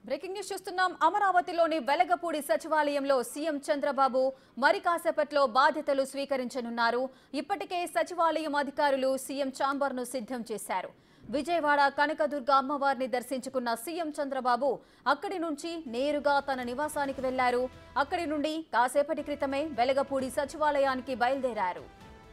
breaking news చూస్తున్నాం అమరావతిలోని వెలగపూడి సచివాలయంలో సీఎం చంద్రబాబు మరి కాసేపట్లో బాధ్యతలు స్వీకరించనున్నారు ఇప్పటికే సచివాలయం అధికారులు సీఎం ఛాంబర్ను సిద్ధం చేశారు విజయవాడ కనకదుర్గ అమ్మవారిని దర్శించుకున్న సీఎం చంద్రబాబు అక్కడి నుంచి నేరుగా తన నివాసానికి వెళ్లారు అక్కడి నుండి కాసేపటి క్రితమే వెలగపూడి సచివాలయానికి బయలుదేరారు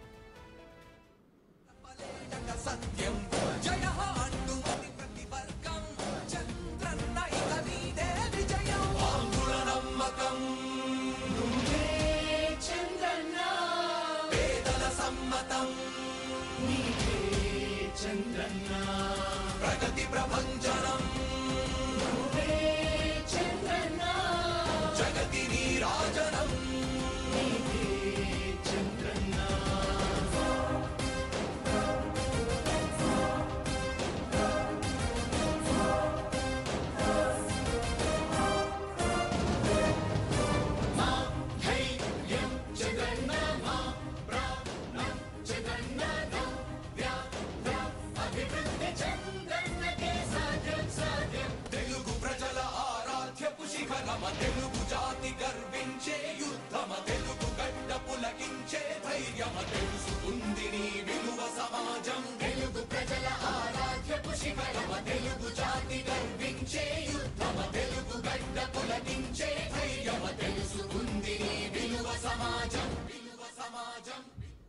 తెలుగు ప్రజల ఆరాధ్యపు శిఖరమ తెలుగు జాతి గర్వించే యుద్ధమ తెలుగు గడ్డ పులకించే ధైర్యమ తెలుసుకుంది నీ విలువ సమాజం తెలుగు ప్రజల ఆరాధ్యపు శిఖరమ తెలుగు జాతి గర్వించే యుద్ధమ తెలుగు గడ్డ పులకించే ధైర్యమ తెలుసుకుంది నీ విలువ సమాజం విలువ సమాజం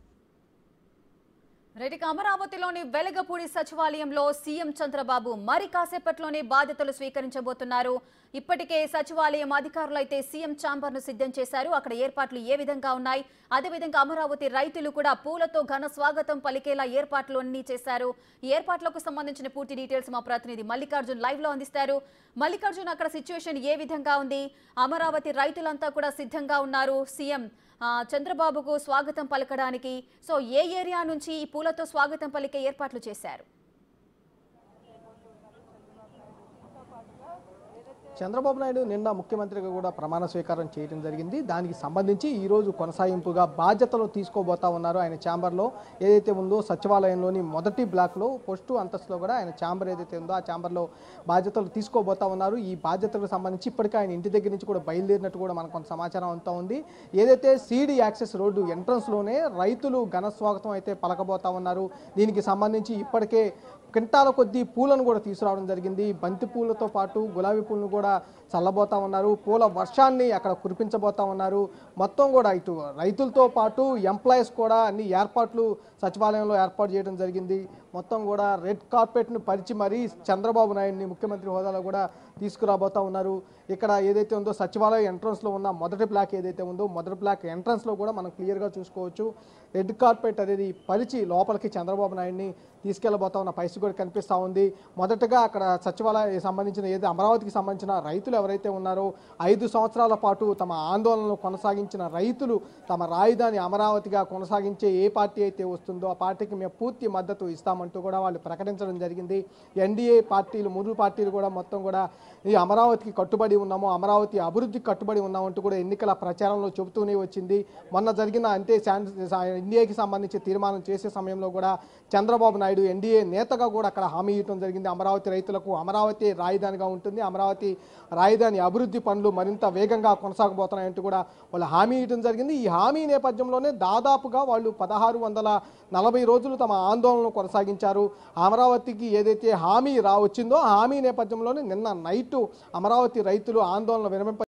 రెడ్డికి అమరావతిలోని వెలగపూడి సచివాలయంలో సీఎం చంద్రబాబు మరి కాసేపట్లోనే బాధ్యతలు స్వీకరించబోతున్నారు ఇప్పటికే సచివాలయం అధికారులు అయితే సీఎం ఛాంబర్ ను సిద్ధం చేశారు అక్కడ ఏర్పాట్లు ఏ విధంగా ఉన్నాయి అదేవిధంగా అమరావతి రైతులు కూడా పూలతో ఘన స్వాగతం పలికేలా ఏర్పాట్లు అన్ని చేశారు ఈ ఏర్పాట్లకు సంబంధించిన పూర్తి డీటెయిల్స్ మా ప్రతినిధి మల్లికార్జున్ లైవ్ లో అందిస్తారు మల్లికార్జున్ అక్కడ సిచ్యువేషన్ ఏ విధంగా ఉంది అమరావతి రైతులంతా కూడా సిద్ధంగా ఉన్నారు సీఎం ఆ, చంద్రబాబుకు స్వాగతం పలకడానికి సో ఏ ఏరియా నుంచి ఈ పూలతో స్వాగతం పలికే ఏర్పాట్లు చేశారు చంద్రబాబు నాయుడు నిన్న ముఖ్యమంత్రిగా కూడా ప్రమాణ స్వీకారం చేయడం జరిగింది దానికి సంబంధించి ఈ రోజు కొనసాగింపుగా బాధ్యతలు తీసుకోబోతా ఉన్నారు ఆయన ఛాంబర్లో ఏదైతే ఉందో సచివాలయంలోని మొదటి బ్లాక్లో పోస్టు అంతస్తులో కూడా ఆయన ఛాంబర్ ఏదైతే ఉందో ఆ ఛాంబర్లో బాధ్యతలు తీసుకోబోతా ఉన్నారు ఈ బాధ్యతలకు సంబంధించి ఇప్పటికే ఆయన ఇంటి దగ్గర నుంచి కూడా బయలుదేరినట్టు కూడా మనకు కొంత సమాచారం అంతా ఉంది ఏదైతే సిడి యాక్సెస్ రోడ్డు ఎంట్రన్స్లోనే రైతులు ఘన స్వాగతం అయితే పలకబోతా ఉన్నారు దీనికి సంబంధించి ఇప్పటికే క్వింటాల కొద్దీ పూలను కూడా తీసుకురావడం జరిగింది బంతి పూలతో పాటు గులాబీ పూలను కూడా చల్లబోతా ఉన్నారు పూల వర్షాన్ని అక్కడ కురిపించబోతా ఉన్నారు మొత్తం కూడా ఇటు రైతులతో పాటు ఎంప్లాయీస్ కూడా అన్ని ఏర్పాట్లు సచివాలయంలో ఏర్పాటు చేయడం జరిగింది మొత్తం కూడా రెడ్ కార్పెట్ను పరిచి మరీ చంద్రబాబు నాయుడిని ముఖ్యమంత్రి హోదాలో కూడా తీసుకురాబోతా ఉన్నారు ఇక్కడ ఏదైతే ఉందో సచివాలయం ఎంట్రన్స్లో ఉన్న మొదటి బ్లాక్ ఏదైతే ఉందో మొదటి బ్లాక్ ఎంట్రన్స్లో కూడా మనం క్లియర్గా చూసుకోవచ్చు రెడ్ కార్పెట్ అనేది పరిచి లోపలికి చంద్రబాబు నాయుడిని తీసుకెళ్లబోతా ఉన్న పరిస్థితి కూడా కనిపిస్తూ ఉంది మొదటగా అక్కడ సచివాలయం సంబంధించిన ఏది అమరావతికి సంబంధించిన రైతులు ఎవరైతే ఉన్నారో ఐదు సంవత్సరాల పాటు తమ ఆందోళనలు కొనసాగించిన రైతులు తమ రాజధాని అమరావతిగా కొనసాగించే ఏ పార్టీ అయితే వస్తుందో ఆ పార్టీకి మేము పూర్తి మద్దతు ఇస్తామంటూ కూడా వాళ్ళు ప్రకటించడం జరిగింది ఎన్డీఏ పార్టీలు మూడు పార్టీలు కూడా మొత్తం కూడా ఈ అమరావతికి కట్టుబడి ఉన్నాము అమరావతి అభివృద్ధికి కట్టుబడి ఉన్నామంటూ కూడా ఎన్నికల ప్రచారంలో చెబుతూనే వచ్చింది మొన్న జరిగిన అంతే ఎన్డీఏకి సంబంధించి తీర్మానం చేసే సమయంలో కూడా చంద్రబాబు నాయుడు ఎన్డీఏ నేతగా కూడా అక్కడ హామీ ఇవ్వడం జరిగింది అమరావతి రైతులకు అమరావతి రాజధానిగా ఉంటుంది అమరావతి రాజధాని అభివృద్ధి పనులు మరింత వేగంగా కొనసాగబోతున్నాయంటూ కూడా వాళ్ళు హామీ ఇవ్వడం జరిగింది ఈ హామీ నేపథ్యంలోనే దాదాపుగా వాళ్ళు పదహారు వందల నలభై రోజులు తమ ఆందోళనలు కొనసాగించారు అమరావతికి ఏదైతే హామీ రా వచ్చిందో ఆ హామీ నేపథ్యంలోనే నిన్న నైటు అమరావతి రైతులు ఆందోళన విరమింప